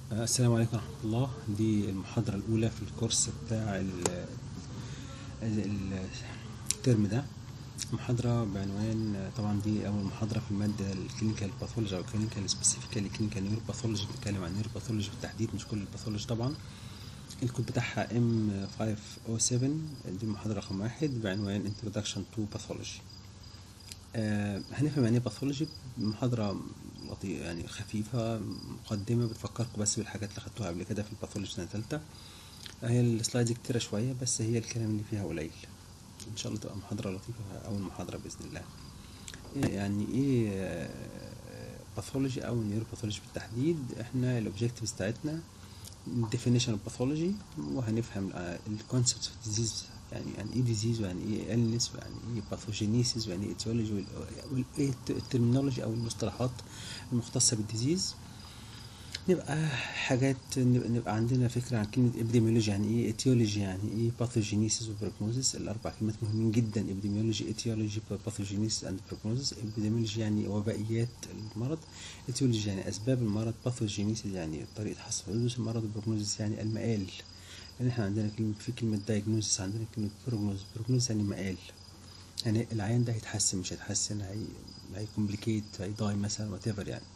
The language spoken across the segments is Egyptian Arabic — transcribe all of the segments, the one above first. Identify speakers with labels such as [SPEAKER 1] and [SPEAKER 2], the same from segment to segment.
[SPEAKER 1] السلام عليكم ورحمة الله دي المحاضرة الأولى في الكورس بتاع ال- ال- الترم ده محاضرة بعنوان طبعا دي أول محاضرة في المادة الكلينيكال باثولوجي أو الكلينيكال سبيسيفيكالي كلينيكال نيورو باثولوجي بنتكلم عن نيورو باثولوجي بالتحديد مش كل الباثولوجي طبعا الكود بتاعها M507 دي المحاضرة رقم واحد بعنوان Introduction to Pathology آه هنفهم يعني ايه باثولوجي محاضرة لطيفة يعني خفيفة مقدمة بتفكركم بس بالحاجات اللي خدتوها قبل كده في الباثولوجي سنة تالتة هي السلايدز كتيرة شوية بس هي الكلام اللي فيها قليل ان شاء الله تبقى محاضرة لطيفة اول محاضرة بإذن الله إيه يعني ايه باثولوجي او نيورو باثولوجي بالتحديد احنا الاوبجكتيفز بتاعتنا definition of pathology وهنفهم الكونسبتس في الديزيز يعني يعني ايه ديزيز ويعني ايه illness ويعني ايه باثوجينيسيس ويعني ايه etiology وايه الترمينولوجي او المصطلحات المختصة بالديزيز نبقى حاجات نبقى, نبقى عندنا فكرة عن كلمة epidemiology يعني ايه etiology يعني ايه pathogenesis و prognosis الأربع كلمات مهمين جدا epidemiology etiology pathogenesis and prognosis epidemiology يعني وبائيات المرض etiology يعني أسباب المرض pathogenesis يعني طريقة حصل حدوث المرض prognosis يعني المآل لأن احنا عندنا كلمة في كلمة diagnosis عندنا كلمة prognosis prognosis يعني مآل يعني العيان ده هيتحسن مش هيتحسن هي هيكمبليكيت هيضاي مثلا وات ايفر يعني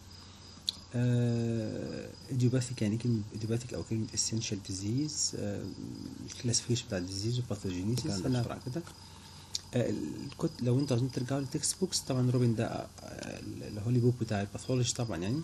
[SPEAKER 1] ايديوباثيك يعني كلمة ايديوباثيك أو كلمة essential disease الكلاسيفيكيشن بتاع الديزيز وباثوجينيسيس
[SPEAKER 2] الكلام ده
[SPEAKER 1] بسرعة كده آه، الكت لو انتوا عايزين ترجعوا للتكست بوكس طبعا روبن ده آه، الهولي بوك بتاع الباثولوجي طبعا يعني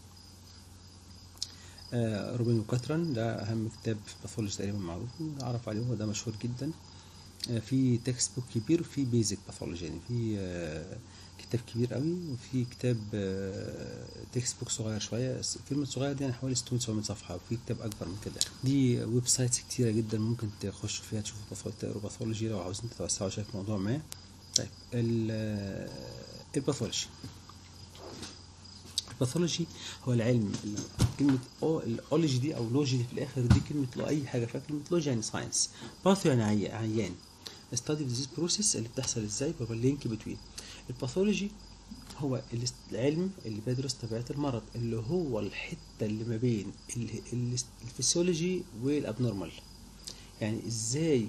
[SPEAKER 1] آه، روبن وكاتران ده أهم كتاب في الباثولوجي تقريبا معروف أعرف عليه هو ده مشهور جدا آه، في تكست بوك كبير وفي بيزك باثولوجي يعني في آه، كتاب كبير قوي وفي كتاب تكست بوك صغير شويه س- كلمه صغير دي يعني حوالي 600 700 صفحه وفي كتاب اكبر من كده دي ويب سايتس كتيره جدا ممكن تخشوا فيها تشوفوا باثولوجي تقروا باثولوجي لو عاوزين تتوسعوا شويه في موضوع ما طيب ال- الباثولوجي الباثولوجي هو العلم اللي- كلمة أو الأولوجي دي أو لوجي دي في الآخر دي كلمة لو أي حاجة فيها كلمة لوجي يعني ساينس باثو يعني عي- عيان ستادي ديزيز بروسيس اللي بتحصل ازاي بيبقى اللينك بتوين الباثولوجي هو الاس- العلم اللي بيدرس طبيعة المرض اللي هو الحتة اللي ما بين ال- ال- الفسيولوجي والابنورمال يعني ازاي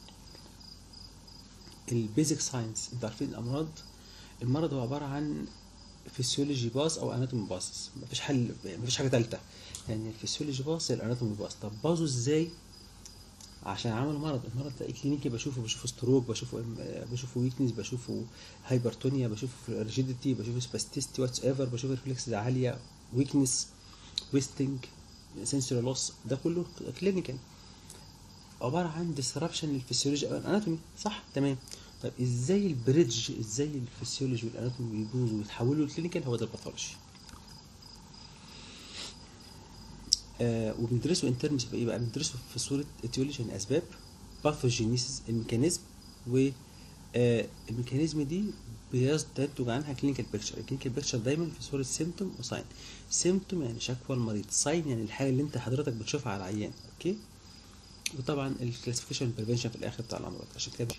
[SPEAKER 1] البيزك ساينس انتوا عارفين الامراض المرض هو عبارة عن فيسيولوجي باص او اناتومي باص مفيش حل مفيش حاجه ثالثه يعني الفيسيولوجي باص الاناتومي باص طب باظوا ازاي عشان عملوا مرض المرض ده كلينيكي بشوفه بشوفه ستروك بشوفه بشوفه ويكنس بشوفه هايبرتونيا بشوفه ريجيديتي بشوفه سباستيستي واتس ايفر بشوفه ريفلكسز عاليه ويكنس ويستنج سنسوري لوس ده كله كلينيكال عباره عن ديسربشن للفسيولوجي او الاناتومي صح تمام طيب ازاي البريدج ازاي الفسيولوجي والاناتومي بيبوظوا ويتحولوا لكلينيكال هو ده الباثولوجي آه وبندرسه ان ترمز ايه بقى بندرسه في صوره اتيولوجي يعني اسباب باثوجينيسيس الميكانيزم و آه الميكانيزم دي بينتج عنها كلينيكال بيكتشر الكلينيكال بيكتشر دايما في صوره سيمتوم وساين سيمتوم يعني شكوى المريض ساين يعني الحاجه اللي انت حضرتك بتشوفها على العيان اوكي وطبعا الكلاسيفيكيشن والبريفنشن في الاخر بتاع الامراض عشان كده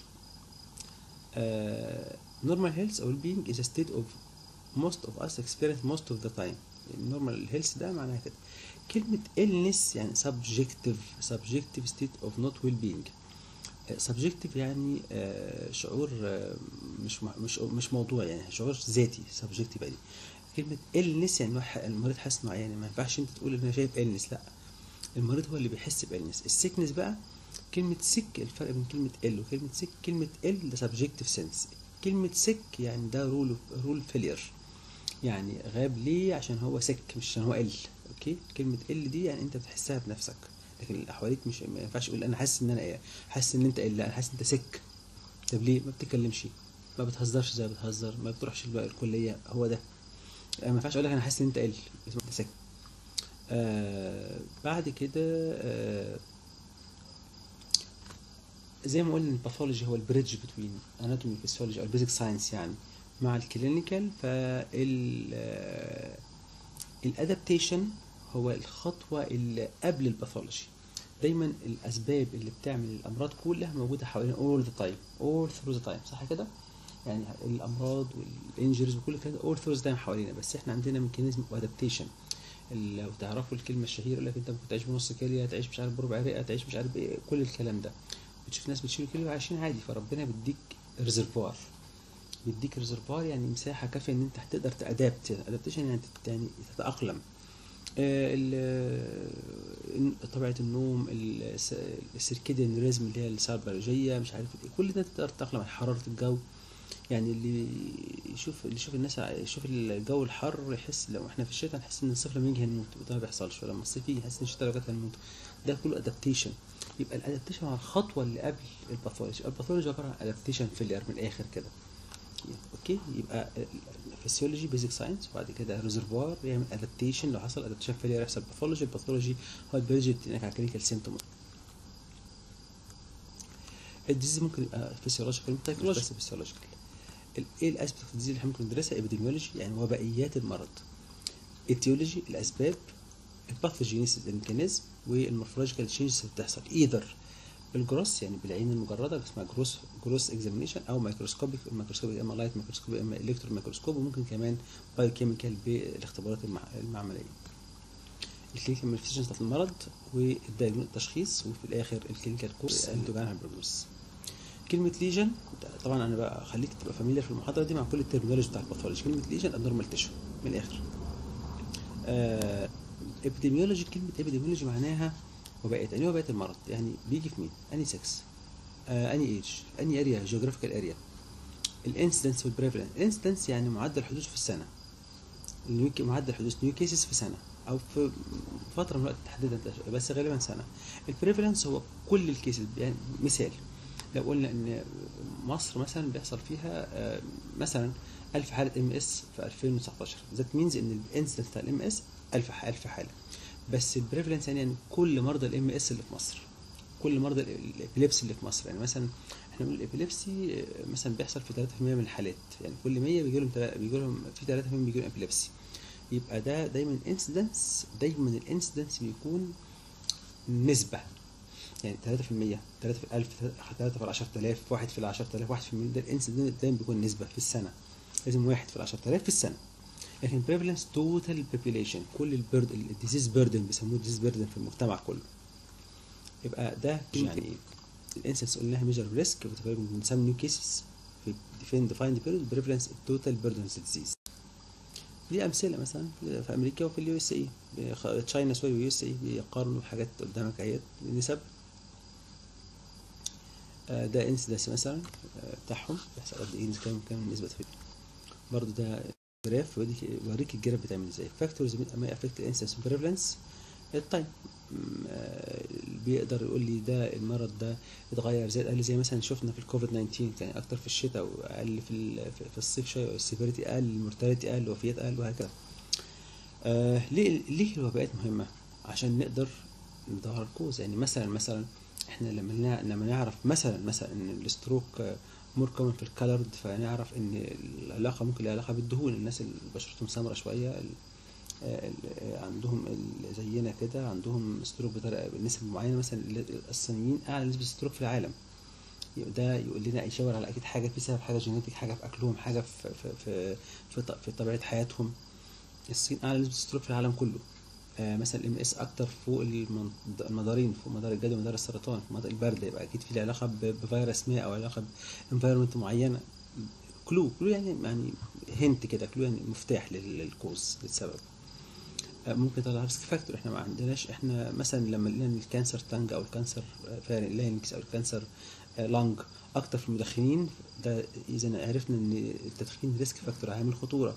[SPEAKER 1] uh, normal health or being is a state of most of us experience most of the time النورمال هيلث ده معناها كده كلمة illness يعني subjective subjective state of not well being آه، subjective يعني آه، شعور آه، مش م- مش مش موضوع يعني شعور ذاتي subjective يعني كلمة illness يعني واحد- المريض حاسس انه عيان ما ينفعش انت تقول ان انا شايف illness لا المريض هو اللي بيحس بإلنس السيكنس بقى كلمة سك الفرق بين كلمة ال وكلمة سك كلمة ال ده سبجكتيف سنس كلمة سك يعني ده رول رول فيلير يعني غاب ليه عشان هو سك مش عشان هو ال اوكي كلمة ال دي يعني انت بتحسها بنفسك لكن اللي حواليك مش ما ينفعش اقول انا حاسس ان انا ايه حاسس ان انت ال لا انا حاسس ان انت سك طب ليه ما بتتكلمش ما بتهزرش زي ما بتهزر ما بتروحش بقى الكلية هو ده ما ينفعش اقول لك انا حاسس ان انت ال اسمه انت سك آه بعد كده آه زي ما قلنا الباثولوجي هو البريدج بتوين اناتومي فيسيولوجي او البيزك ساينس يعني مع الكلينيكال فال الادابتيشن هو الخطوه اللي قبل الباثولوجي دايما الاسباب اللي بتعمل الامراض كلها موجوده حوالينا all the time all through the time صح كده يعني الامراض والانجريز وكل كده all through the time حوالينا بس احنا عندنا ميكانيزم وادابتيشن لو تعرفوا الكلمه الشهيره يقول لك انت ممكن تعيش بنص كليه تعيش مش عارف بربع رئه تعيش مش عارف ايه كل الكلام ده بتشوف ناس بتشيل كليه وعايشين عادي فربنا بيديك ريزرفوار بيديك ريزرفوار يعني مساحه كافيه ان انت هتقدر تادابت ادابتيشن يعني تت- يعني تتاقلم آه، ال- طبيعه النوم الس- السيركيديان ريزم اللي هي الساعه البيولوجيه مش عارف ايه كل ده تقدر تتاقلم على حراره الجو يعني اللي يشوف اللي يشوف الناس يشوف الجو الحر يحس لو احنا في الشتاء نحس ان الصيف لما يجي هنموت وده ما بيحصلش ولما الصيف يجي نحس ان الشتاء لو جت هنموت ده كله ادابتيشن يبقى الادابتيشن على الخطوه اللي قبل الباثولوجي الباثولوجي عباره عن ادابتيشن فيلير من الاخر كده اوكي يبقى فيسيولوجي بيزك ساينس وبعد كده ريزرفوار يعمل ادابتيشن لو حصل ادابتيشن فيلير يحصل باثولوجي الباثولوجي هو البيولوجي بتنقل على كلينيكال سيمتوم الديزيز ممكن يبقى فيسيولوجيكال مش بس فيسيولوجيكال ايه الاسبكت اوف الديزيز اللي احنا ممكن ندرسها ابيديميولوجي يعني وبائيات المرض اتيولوجي الاسباب الباثوجينيسيس الميكانيزم والمورفولوجيكال تشينجز اللي بتحصل ايذر بالجروس يعني بالعين المجرده اسمها جروس جروس اكزامينيشن او مايكروسكوبيك الميكروسكوبيك اما لايت مايكروسكوب اما الكترون مايكروسكوب وممكن كمان بايو كيميكال بالاختبارات المع- المعمليه الكلينيكال مانيفستيشنز بتاعت المرض والتشخيص وفي الاخر الكلينيكال كورس ينتج عنها البروجنوز كلمة ليجن طبعا انا بقى خليك تبقى فاميليار في المحاضرة دي مع كل الترمينولوجي بتاع الباثولوجي كلمة ليجن ابنورمال تيشو من الاخر آه ابيديميولوجي كلمة ابيديميولوجي معناها وبقت يعني وبقت المرض يعني بيجي في مين؟ اني سكس آه اني ايج اني اريا جيوغرافيكال اريا الانسيدنس والبريفلنس الانسيدنس يعني معدل حدوث في السنة النيو كي- معدل حدوث نيو كيسز في سنة او في فترة من الوقت تحديدا بس غالبا سنة البريفلنس هو كل الكيسز يعني مثال لو قلنا ان مصر مثلا بيحصل فيها آه، مثلا 1000 حاله ام اس في 2019 ذات مينز ان الانسيدنس بتاع الام اس 1000 ح- 1000 حاله بس البريفلنس يعني, يعني كل مرضى الام اس اللي في مصر كل مرضى ال- الابيليبسي اللي في مصر يعني مثلا احنا بنقول الابيليبسي آه، مثلا بيحصل في 3% من الحالات يعني كل 100 بيجي لهم بيجي لهم في 3% بيجي لهم ابيليبسي يبقى ده دايما انسيدنس دايما الانسيدنس بيكون نسبه يعني 3% 3 في 1000 3 في 10000 1 في 10000 1 في المليون ده الانسيدنت دايما بيكون نسبه في السنه لازم 1 في 10000 في السنه لكن بريفلنس توتال population كل البرد الديزيز بيردن بيسموه ديزيز بيردن في المجتمع كله يبقى ده يعني الانسنس قلناها ميجر ريسك بنسمي نيو كيسز في ديفين ديفايند بيريود بريفلنس التوتال بيردن ديزيز دي امثله مثلا في امريكا وفي اليو اس اي تشاينا سوري واليو اس اي بيقارنوا حاجات قدامك اهيت نسب آه، ده انسدنس مثلا آه، بتاعهم بيحصل قد ايه كام كام النسبه فيه برضه ده جراف بيوريك بيوريك الجراف بتعمل ازاي فاكتورز ما افكت الانسدنس بريفلنس التايم م، آه، بيقدر يقول لي ده المرض ده اتغير زي قال زي مثلا شفنا في الكوفيد 19 كان اكتر في الشتاء واقل في ال- في- في الصيف شويه السيفيريتي اقل المورتاليتي اقل الوفيات اقل وهكذا آه ليه ليه الوباءات مهمه عشان نقدر ندور الكوز يعني مثلا مثلا احنا لما نع- لما نعرف مثلا مثلا ان الستروك مور كومن في الكالرد فنعرف ان العلاقه ممكن لها علاقه بالدهون الناس اللي بشرتهم سمرة شويه ال- ال- عندهم ال- زينا كده عندهم ستروك بطريقه بنسب معينه مثلا ال- الصينيين اعلى نسبه ستروك في العالم يبقى ده يقول لنا يشاور على اكيد حاجه في سبب حاجه جينيتك حاجه في اكلهم حاجه في في في في, ط- في طبيعه حياتهم الصين اعلى نسبه ستروك في العالم كله آه مثلا الام اس اكتر فوق المن- المدارين فوق مدار الجدول ومدار السرطان في مناطق البارده يبقى اكيد في له علاقه ب- بفيروس ما او علاقه بانفايرمنت معينه كلو كلو يعني يعني هنت كده كلو يعني مفتاح لل- للكوز للسبب آه، ممكن يطلع ريسك فاكتور احنا ما عندناش احنا مثلا لما لقينا ان الكانسر تانج او الكانسر فارنكس او الكانسر آه، لانج اكتر في المدخنين ده اذا عرفنا ان التدخين ريسك فاكتور عامل خطوره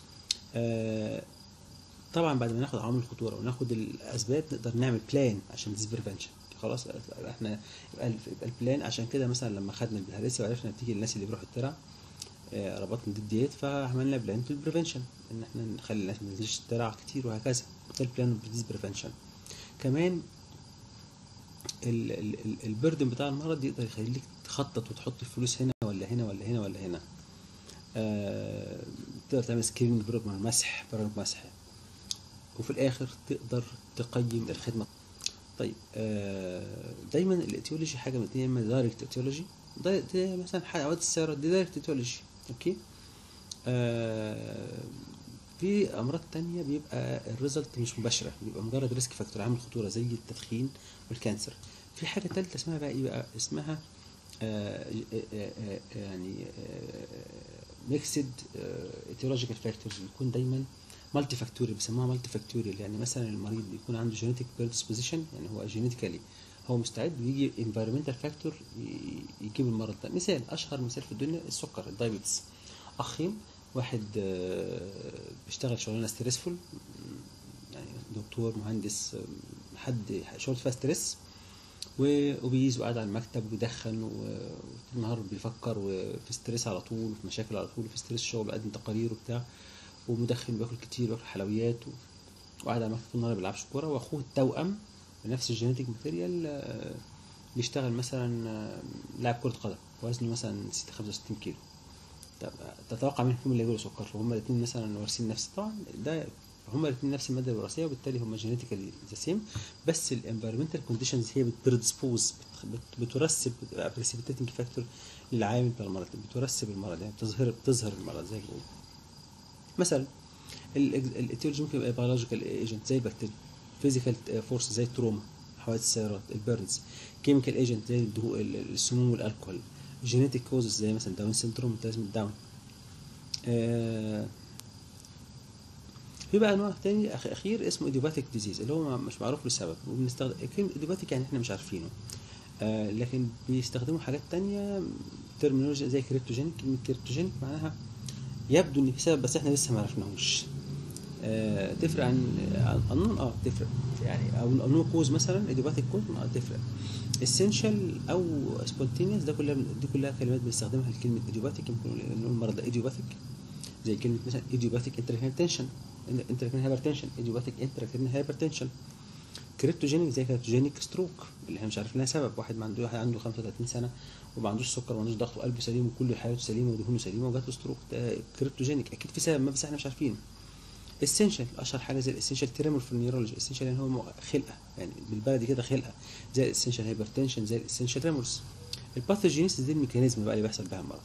[SPEAKER 1] آه، طبعا بعد ما ناخد عوامل الخطوره وناخد الاسباب نقدر نعمل بلان عشان ديز بريفنشن خلاص احنا يبقى ال- يبقى البلان عشان كده مثلا لما خدنا البلهارسي وعرفنا بتيجي الناس اللي بيروحوا الترع آه، ربطنا دي الديت فعملنا بلان في البريفنشن ان احنا نخلي الناس ما تنزلش الترع كتير وهكذا ده البلان ديز بريفنشن كمان ال- ال- ال- البردن بتاع المرض يقدر يخليك تخطط وتحط الفلوس هنا ولا هنا ولا هنا ولا هنا آه، تقدر تعمل سكرين بروجرام مسح برامج مسح وفي الاخر تقدر تقيم الخدمه طيب آه، دايما الاتيولوجي حاجه من اتنين يا اما دايركت اتيولوجي ده ده مثلا حوادث السيارات دي دايركت اتيولوجي اوكي آه، في امراض تانية بيبقى الريزلت مش مباشره بيبقى مجرد ريسك فاكتور عامل خطوره زي التدخين والكانسر في حاجه ثالثه اسمها بقى ايه بقى اسمها آه آه آه يعني ميكسد ايتيولوجيكال فاكتورز بيكون دايما مالتي فاكتوريال بيسموها مالتي فاكتوريال يعني مثلا المريض بيكون عنده جينيتك بيردسبوزيشن يعني هو جينيتيكالي هو مستعد ويجي انفيرمنتال فاكتور يجيب المرض ده مثال اشهر مثال في الدنيا السكر الدايبيتس اخين واحد بيشتغل شغلانه ستريسفول يعني دكتور مهندس حد شغل فيها ستريس وبيز وقاعد على المكتب وبيدخن وطول النهار بيفكر وفي ستريس على طول وفي مشاكل على طول وفي ستريس شغل بيقدم تقارير وبتاع ومدخن بياكل كتير بياكل حلويات وقاعد على المكتب طول النهار ما بيلعبش كوره واخوه التوأم بنفس الجينيتيك ماتيريال بيشتغل مثلا لاعب كرة قدم وزنه مثلا 65 كيلو طب تتوقع مين فيهم اللي يجيله سكر وهما الاثنين مثلا وارثين نفس طبعا ده هما الاثنين نفس الماده الوراثيه وبالتالي هما جينيتيكالي ذا سيم بس الانفيرمنتال كونديشنز هي بتبريدسبوز بترسب بريسيبيتيتنج فاكتور للعامل بتاع المرض بترسب المرض يعني بتظهر بتظهر المرض زي ما بيقولوا مثلا الايتيولوجي ممكن يبقى بيولوجيكال ايجنت زي البكتيريا فيزيكال فورس زي التروما حوادث السيارات البيرنز كيميكال ايجنت زي السموم والالكول جينيتيك كوزز زي مثلا داون سيندروم متلازمة داون آه في بقى نوع تاني اخير اسمه ايديوباثيك ديزيز اللي هو مش معروف له السبب وبنستخدم كلمه ايديوباثيك يعني احنا مش عارفينه آه لكن بيستخدموا حاجات تانية ترمينولوجيا زي كريبتوجينيك كلمه كريبتوجينيك معناها يبدو ان في سبب بس احنا لسه ما عرفناهوش آه تفرق عن القانون اه تفرق يعني او القانون كوز مثلا ايديوباثيك كوز اه تفرق اسينشال او سبونتينيوس ده كلها دي كلها كلمات بنستخدمها لكلمه ايديوباثيك يمكن نقول المرض ده ايديوباثيك زي كلمه مثلا ايديوباثيك انتركنتنشن انتركن هايبرتنشن ايديوباثيك انتركن هايبرتنشن كريبتوجينيك زي كريبتوجينيك ستروك اللي احنا مش عارفين لها سبب واحد عنده واحد عنده 35 سنه وما عندوش سكر وما عندوش ضغط وقلبه سليم وكل حياته سليمه ودهونه سليمه وجات له ستروك ده كريبتوجينيك اكيد في سبب ما بس احنا مش عارفين اسينشال اشهر حاجه زي الاسينشال تريمور في النيورولوجي اسينشال يعني هو خلقه يعني بالبلدي كده خلقه زي الاسينشال هايبرتنشن زي الاسينشال تريمورز الباثوجينيسيس دي الميكانيزم بقى اللي بيحصل بها المرض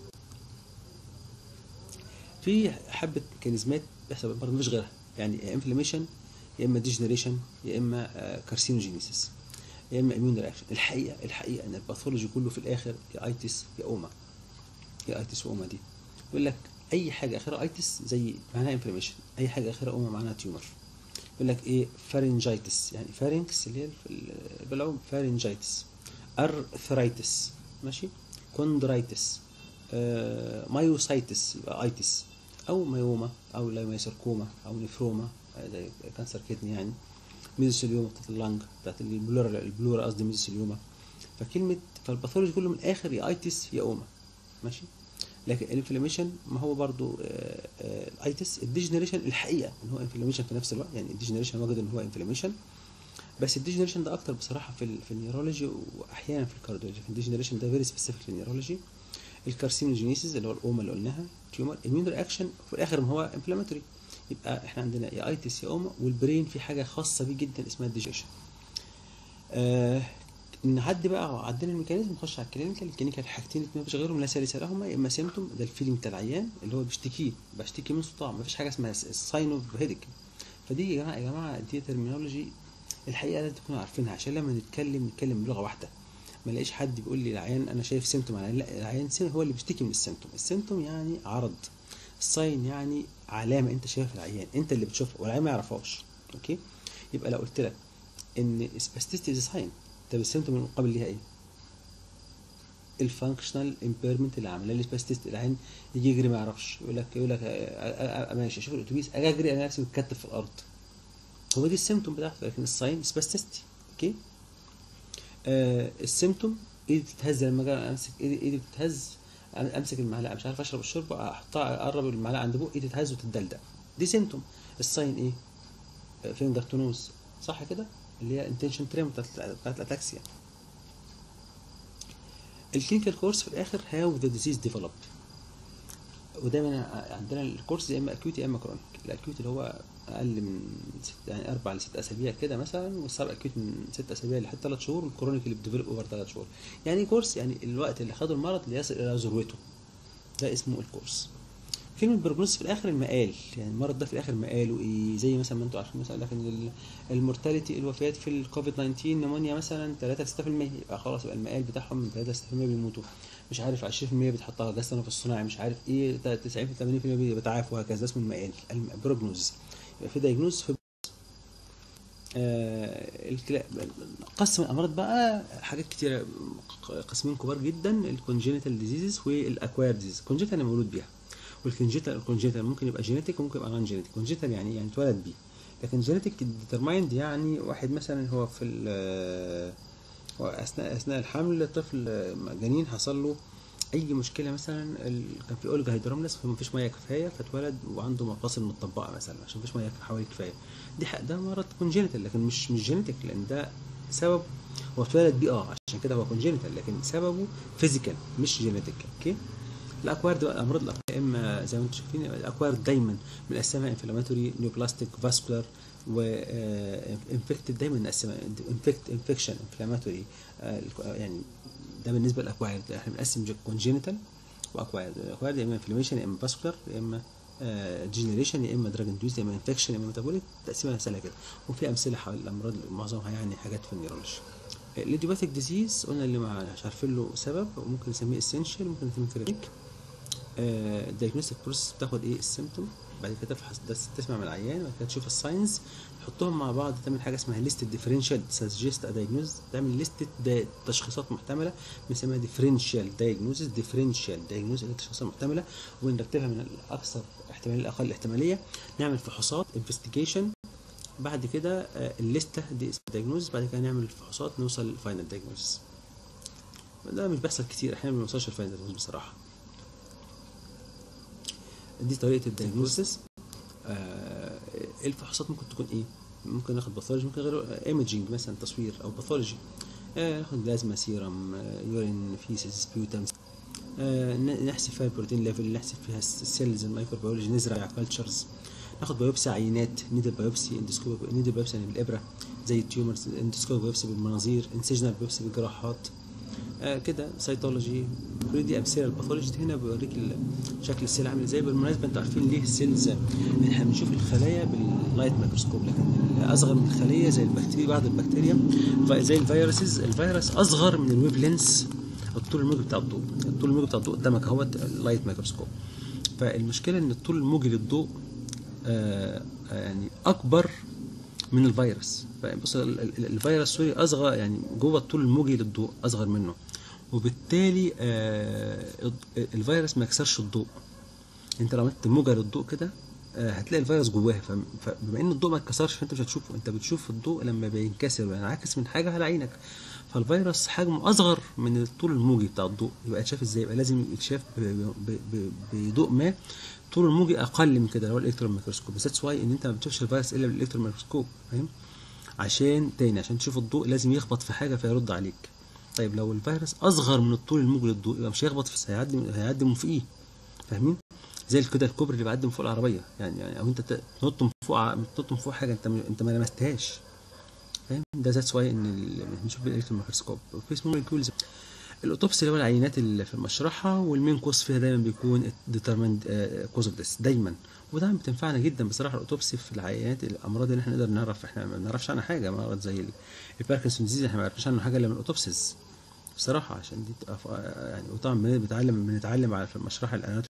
[SPEAKER 1] في حبه ميكانيزمات بيحصل بها المرض مفيش غيرها يعني يا انفلاميشن يا اما ديجنريشن يا اما كارسينوجينيسيس يا اما اميون رياكشن الحقيقه الحقيقه ان الباثولوجي كله في الاخر يا ايتس يا اوما يا ايتس واوما دي يقول لك اي حاجه اخرها ايتس زي معناها انفلاميشن اي حاجه اخرها اوما معناها تيومر يقول لك ايه فارنجايتس يعني فارنكس اللي هي البلعوم فارنجايتس ارثرايتس ماشي كوندرايتس آه مايوسايتس يبقى ايتس او مايوما او لايمايسركوما او نفروما زي كانسر كدني يعني ميزوسيليوما بتاعت اللنج بتاعت البلورا البلورا قصدي ميزوسيليوما فكلمه فالباثولوجي كله من الاخر يا ايتس يا اوما ماشي لكن الانفلاميشن ما هو برضو الايتس الديجنريشن الحقيقه ان هو انفلاميشن في نفس الوقت يعني الديجنريشن وجد ان هو انفلاميشن بس الديجنريشن ده اكتر بصراحه في ال في النيورولوجي واحيانا في الكارديولوجي الديجنريشن ده فيري سبيسيفيك في النيورولوجي الكارسينوجينيسيس اللي هو الاوما اللي قلناها تيومر الميون رياكشن في الاخر ما هو انفلاماتوري يبقى احنا عندنا يا ايتس يا اوما والبرين في حاجه خاصه بيه جدا اسمها الديجنريشن آه نعدي بقى عدينا الميكانيزم نخش على الكلينيكال الكلينيكال حاجتين ما فيش غيرهم لا ثالث لهما يا اما سيمتوم ده الفيلينج بتاع العيان اللي هو بيشتكيه بشتكي من صداع ما فيش حاجه اسمها ساين اوف هيدك فدي يا جماعه يا جماعه دي ترمينولوجي الحقيقه لازم تكونوا عارفينها عشان لما نتكلم نتكلم بلغه واحده ما الاقيش حد بيقول لي العيان انا شايف سيمتوم على لا العيان هو اللي بيشتكي من السيمتوم السيمتوم يعني عرض الساين يعني علامه انت شايفها العيان انت اللي بتشوفها والعيان ما يعرفهاش اوكي يبقى لو قلت لك ان سباستيستي ساين طب السيمتوم المقابل ليها ايه؟ الفانكشنال امبيرمنت اللي عامله لي سباستيست العين يجي يجري ما يعرفش يقول لك يقول لك ماشي اشوف الاتوبيس اجي اجري انا نفسي متكتف في الارض هو دي السيمتوم بتاعته لكن الساين سباستيستي اوكي آه السيمتوم ايدي بتتهز لما اجي امسك ايدي ايدي بتتهز امسك المعلقه مش عارف اشرب الشوربه احطها اقرب المعلقه عند بوقي ايدي تتهز وتتدلدق دي سيمتوم الساين ايه؟ آه فينجر تونوز صح كده؟ اللي هي انتنشن تريم بتاعت الاتاكسيا الكلينيكال كورس في الاخر هاو ذا ديزيز ديفلوبد ودايما عندنا الكورس يا اما اكيوت يا اما كرونيك الاكيوت اللي هو اقل من ست يعني اربع لست اسابيع كده مثلا والسب اكيوت من ست اسابيع لحد ثلاث شهور والكرونيك اللي بتديفلوب اوفر ثلاث شهور يعني كورس يعني الوقت اللي خده المرض ليصل الى ذروته ده اسمه الكورس في كلمه بروجنوز في الاخر المقال يعني المرض ده في الاخر مقاله ايه زي مثلا ما انتوا عارفين مثلا لكن ال- المورتاليتي الوفيات في الكوفيد 19 نمونيا مثلا 3 6% يبقى خلاص يبقى المقال بتاعهم من 3 6% بيموتوا مش عارف 20% بتحطها جهاز تنفس الصناعي مش عارف ايه 90 80% بيتعافوا وهكذا اسمه المقال البروجنوز يبقى في دايجنوز في آه، الكلا- قسم الامراض بقى حاجات كتيره قسمين كبار جدا الكونجينيتال ديزيزز والاكواير ديزيز كونجينيتال انا مولود بيها والكونجينيتال الكونجينيتال ممكن يبقى جينيتك وممكن يبقى نون جينيتك كونجينيتال يعني إيه؟ يعني اتولد بيه لكن جينيتك ديترمايند يعني واحد مثلا هو في ال- هو اثناء اثناء الحمل طفل آه، جنين حصل له اي مشكله مثلا ال- كان في اولجا هيدروملس فمفيش ميه كفايه فاتولد وعنده مفاصل متطبقه مثلا عشان مفيش ميه حوالي كفايه دي حق ده مرض كونجينيتال لكن مش مش جينيتك لان ده سبب هو اتولد بيه اه عشان كده هو كونجينيتال لكن سببه فيزيكال مش جينيتك اوكي الاكوارد بقى الامراض الأكوارد يا اما زي ما انتم شايفين الاكوارد دايما بنقسمها انفلاماتوري نيوبلاستيك فاسكولار و انفكتد دايما نقسمها انفكت انفكشن انفلاماتوري يعني ده بالنسبه للاكوارد احنا بنقسم كونجينيتال واكوارد الاكوارد يا اما انفلاميشن يا اما فاسكولار يا اما جنريشن يا اما دراج اندوز يا اما انفكشن يا اما ميتابوليك تقسيمها سهله كده وفي امثله حول الامراض معظمها يعني حاجات في النيورولوجي الايديوباثيك ديزيز قلنا اللي مش عارفين له سبب وممكن نسميه اسينشال ممكن نسميه كلينيك الدايجنوستيك بروسيس بتاخد ايه السيمتوم بعد كده تفحص ده تسمع من العيان بعد كده تشوف الساينز تحطهم مع بعض تعمل حاجه اسمها ليست ديفرنشال سجست دايجنوز تعمل ليست تشخيصات محتمله بنسميها ديفرنشال دايجنوزز ديفرنشال دايجنوز اللي التشخيصات المحتمله ونرتبها من الاكثر احتماليه للاقل احتماليه نعمل فحوصات انفستيجيشن بعد كده آه، الليسته دي اسمها دايجنوز بعد كده نعمل الفحوصات نوصل للفاينل دايجنوز ده مش بيحصل كتير احيانا ما بنوصلش للفاينل دايجنوز بصراحه دي طريقه الدايجنوستس آه الفحوصات ممكن تكون ايه ممكن ناخد باثولوجي ممكن غير ايمجنج مثلا تصوير او باثولوجي آه ناخد بلازما سيرم آه يورين فيسز سبيوتم آه ن- نحسب فيها البروتين ليفل نحسب فيها السيلز الميكروبيولوجي نزرع كالتشرز ناخد بايوبسي عينات نيدل بايوبسي اندسكوب نيدل بايوبسي يعني بالابره زي التيومرز اندسكوب بايوبسي بالمناظير انسجنال بايوبسي بالجراحات آه كده سيتولوجي كل دي امثله الباثولوجي هنا بيوريك ال- شكل السيل عامل ازاي بالمناسبه انتوا عارفين ليه السيلز احنا بنشوف الخلايا باللايت ميكروسكوب لكن الاصغر من الخليه زي البكتيريا بعض البكتيريا ف- زي الفيروسز الفيروس اصغر من الويف لينس الطول الموجي بتاع الضوء الطول الموجي بتاع الضوء قدامك اهوت اللايت ميكروسكوب فالمشكله ان الطول الموجي للضوء آه آه، يعني اكبر من الفيروس بص ال- ال- الفيروس سوري اصغر يعني جوه الطول الموجي للضوء اصغر منه وبالتالي آه الفيروس ما يكسرش الضوء انت لو عملت موجه للضوء كده آه هتلاقي الفيروس جواها فم- فبما ان الضوء ما اتكسرش فانت مش هتشوفه انت بتشوف الضوء لما بينكسر وينعكس من حاجه على عينك فالفيروس حجمه اصغر من الطول الموجي بتاع الضوء يبقى يتشاف ازاي يبقى لازم يتشاف ب- ب- ب- بضوء ما طول الموجي اقل من كده اللي هو الالكترون ميكروسكوب ذاتس واي ان انت ما بتشوفش الفيروس الا بالالكترون ميكروسكوب فاهم عشان تاني عشان تشوف الضوء لازم يخبط في حاجه فيرد عليك طيب لو الفيروس اصغر من الطول الموجي للضوء يبقى مش هيخبط في هيعدي هيعدي من فوقيه فاهمين زي كده الكوبري اللي بيعدي من فوق العربيه يعني, يعني او انت ت- تنط من فوق ع- تنط من فوق حاجه انت م- انت ما لمستهاش فاهم ده ذاتس واي ان ال- بنشوف بالالكترون ميكروسكوب وفي اسمه مولكيولز الاوتوبسي اللي هو العينات اللي في المشرحه والمين كوز فيها دايما بيكون ديترمند كوز اوف ديس دايما وده بتنفعنا جدا بصراحه الاوتوبسي في العينات الامراض اللي احنا نقدر نعرف احنا ما بنعرفش عنها حاجه مرض زي ال- الباركنسون ديزيز احنا ما عرفناش عنه حاجه الا من الاوتوبسيز بصراحه عشان دي تبقى ف- يعني وطبعا بنتعلم بنتعلم على في المشرحه الاناتومي